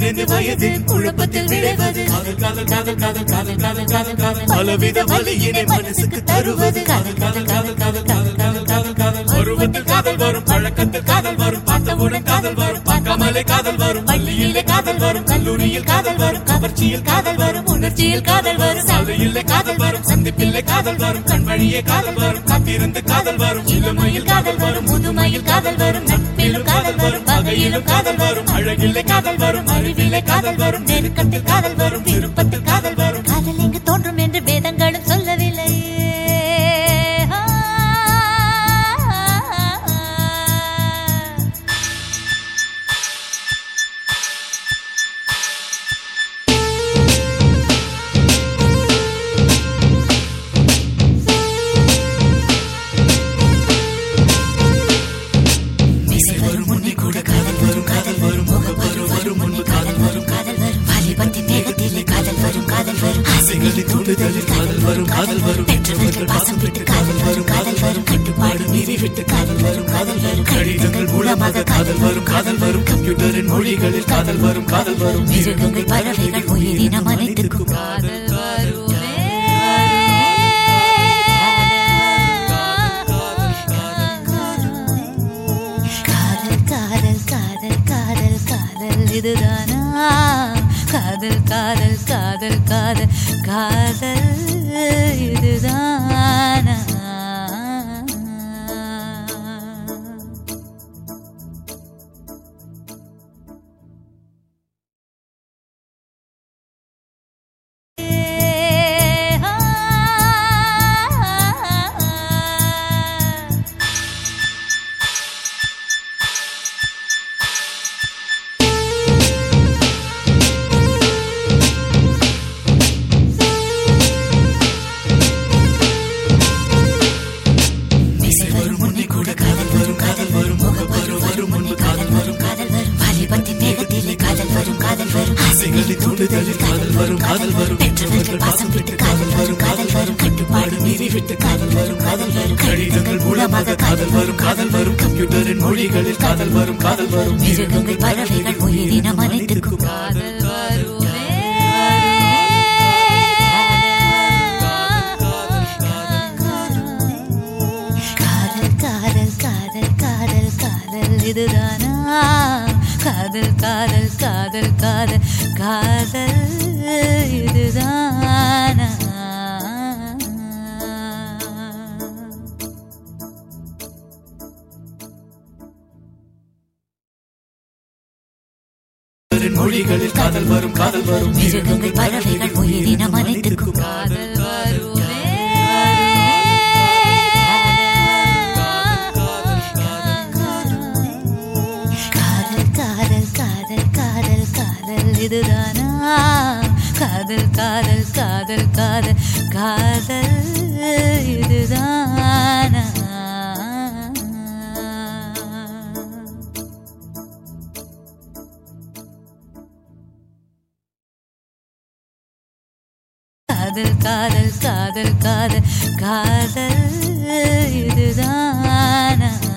பதினைந்து வயது குழப்பத்தில் விளைவது காதல் காதல் காதல் காதல் காதல் காதல் காதல் காதல் பலவித வழியினை மனசுக்கு தருவது காதல் காதல் காதல் காதல் காதல் காதல் காதல் காதல் பருவத்தில் காதல் வரும் பழக்கத்தில் காதல் வரும் பார்த்தவுடன் காதல் வரும் பார்க்காமலே காதல் வரும் பள்ளியிலே காதல் வரும் கல்லூரியில் காதல் வரும் கவர்ச்சியில் காதல் வரும் உணர்ச்சியில் காதல் வரும் சாலையிலே காதல் வரும் சந்திப்பில்லை காதல் வரும் கண் வழியே காதல் வரும் காத்திருந்து காதல் வரும் இளமையில் காதல் வரும் முதுமையில் காதல் வரும் நட்பிலும் காதல் வரும் பகையிலும் காதல் வரும் அழகிலே காதல் வரும் அறிவிலே காதல் வரும் நெருக்கத்தில் காதல் வரும் விருப்பத்தில் காதல் வரும் காதல் எங்கு தோன்றும் என்று வேதங்களும் சொல்லவில்லை மீசை வரும் முன்னே கூட காதல் வரும் காதல் வரும் முகப்பரு வரும் முன்பு காதல் வரும் காதல் வரும் வாலிபத்தின் வேகத்திலே காதல் வரும் காதல் வரும் ஆசைகளின் தூண்டுதலில் காதல் வரும் காதல் வரும் பெற்றவர்கள் பாசம் விட்டு காதல் வரும் காதல் வரும் கட்டுப்பாடு மீறி விட்டு காதல் வரும் காதல் வரும் கடிதங்கள் மூலமாக காதல் வரும் காதல் வரும் கம்ப்யூட்டரின் மொழிகளில் காதல் வரும் காதல் வரும் மிருகங்கள் பறவைகள் உயிரினம் அனைத்துக்கும் காதல் வருமே காதல் காதல் காதல் காதல் காதல் இதுதானா காதல் காதல் காதல் காதல் காதல் இதுதானா மீசை வரும் முன்னே கூட காதல் வரும் காதல் வரும் முகப்பரு வரும் முன்பு காதல் வரும் காதல் வரும் வாலிபத்தின் வேகத்திலே காதல் வரும் காதல் வரும் ஆசைகளின் தூண்டுதலில் காதல் வரும் காதல் வரும் பெற்றவர்கள் பாசம் விட்டு காதல் வரும் காதல் வரும் கட்டுப்பாடு மீறி விட்டு காதல் வரும் காதல் வரும் கடிதங்கள் மூலமாக காதல் வரும் காதல் வரும் கம்ப்யூட்டரின் மொழிகளில் காதல் வரும் காதல் வரும் மிருகங்கள் பறவைகள் உயிரினம் அனைத்துக்கும் காதல் வருமே காதல் காதல் காதல் காதல் காதல் இதுதானா காதல் காதல் காதல் காதல் காதல் இதுதானா கம்ப்யூட்டரின் மொழிகளில் காதல் வரும் காதல் வரும் மிருகங்கள் பறவைகள் உயிரினம் அனைத்துக்கும் காதல் வருமே காதல் காதல் காதல் காதல் காதல் இதுதானா காதல் காதல் காதல் காதல் காதல் இதுதானா காதல் காதல் காதல் காதல் காதல் இதுதானா